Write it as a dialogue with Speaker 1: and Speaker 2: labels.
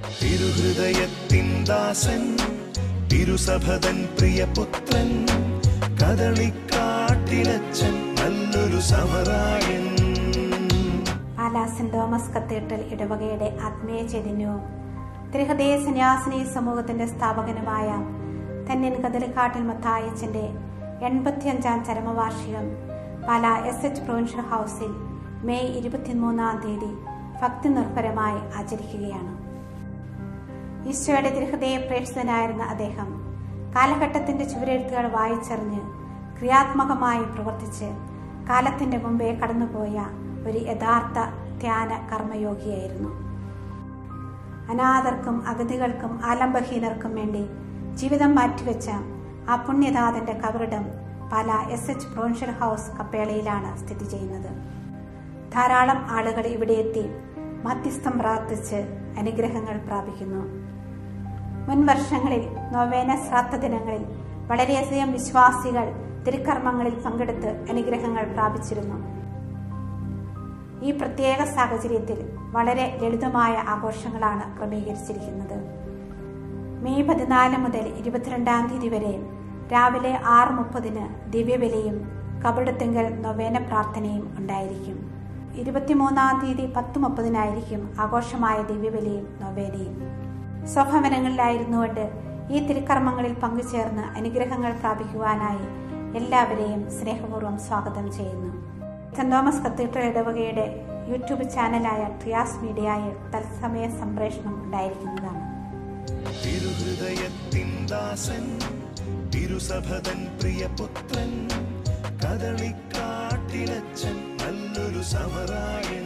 Speaker 1: തിരുഹൃദയത്തിൻ ദാസൻ തിരുസഭതൻ പ്രിയപുത്രൻ കദളിക്കാട്ടിലച്ചൻ നല്ലൊരു സമറായൻ
Speaker 2: പാലാ സെന്റ് തോമസ് കത്തീഡ്രൽ ഇടവകയുടെ ആത്മീയ ചൈതന്യവും തിരുഹൃദയ സന്യാസിനി സമൂഹത്തിന്റെ സ്ഥാപകനുമായ തന്നിൻ കദലിക്കാട്ടിൽ മത്തായച്ചന്റെ എൺപത്തിയഞ്ചാം ചരമവാർഷികം പാലാ എസ് എച്ച് പ്രൊവിൻഷ്യൽ ഹൗസിൽ മെയ് ഇരുപത്തിമൂന്നാം തീയതി ഭക്തി നിർഭരമായി ആചരിക്കുകയാണ് ഈശോയുടെ തിരുഹൃദയ പ്രേക്ഷിതനായിരുന്ന അദ്ദേഹം കാലഘട്ടത്തിന്റെ ചുവരെഴുത്തുകൾ വായിച്ചറിഞ്ഞ് ക്രിയാത്മകമായി പ്രവർത്തിച്ച് കാലത്തിന്റെ മുമ്പേ കടന്നുപോയ ഒരു യഥാർത്ഥ ധ്യാന കർമ്മയോഗിയായിരുന്നു അനാഥർക്കും അഗതികൾക്കും ആലംബഹീനർക്കും വേണ്ടി ജീവിതം മാറ്റിവെച്ച ആ പുണ്യനാഥന്റെ കബറിടം പല എസ് എച്ച് പ്രൊവിൻഷ്യൽ ഹൗസ് കപ്പേളയിലാണ് സ്ഥിതി ചെയ്യുന്നത് ധാരാളം ആളുകൾ ഇവിടെ എത്തി മധ്യസ്ഥം പ്രാർത്ഥിച്ച് അനുഗ്രഹങ്ങൾ പ്രാപിക്കുന്നു മുൻ വർഷങ്ങളിൽ നൊവേന ശ്രാദ്ധ ദിനങ്ങളിൽ വളരെയധികം വിശ്വാസികൾ തിരുക്കർമ്മങ്ങളിൽ പങ്കെടുത്ത് അനുഗ്രഹങ്ങൾ പ്രാപിച്ചിരുന്നു ഈ പ്രത്യേക സാഹചര്യത്തിൽ വളരെ ലളിതമായ ആഘോഷങ്ങളാണ് ക്രമീകരിച്ചിരിക്കുന്നത് മെയ് പതിനാല് മുതൽ ഇരുപത്തിരണ്ടാം തീയതി വരെ രാവിലെ ആറ് മുപ്പതിന് ദിവ്യബലിയും കബറിടത്തിങ്കൽ നൊവേന പ്രാർത്ഥനയും ഉണ്ടായിരിക്കും ഇരുപത്തിമൂന്നാം തീയതി പത്ത് മുപ്പതിനായിരിക്കും ആഘോഷമായ ദിവ്യബലിയും നൊവേനയും സ്വഭവനങ്ങളിലായിരുന്നുകൊണ്ട് ഈ തിരുക്കർമ്മങ്ങളിൽ പങ്കുചേർന്ന് അനുഗ്രഹങ്ങൾ പ്രാപിക്കുവാനായി എല്ലാവരെയും സ്നേഹപൂർവ്വം സ്വാഗതം ചെയ്യുന്നു സെന്റ് തോമസ് കത്തീഡ്രൽ ഇടവകയുടെ യൂട്യൂബ് ചാനലായ ട്രിയാസ് മീഡിയയിൽ തത്സമയ സംപ്രേഷണം ഉണ്ടായിരിക്കുന്നതാണ്
Speaker 1: തിരുഹൃദയത്തിൻ ദാസൻ തിരുസഭതൻ പ്രിയപുത്രൻ കദളിക്കാട്ടിലച്ചൻ നല്ലൊരു സമറായൻ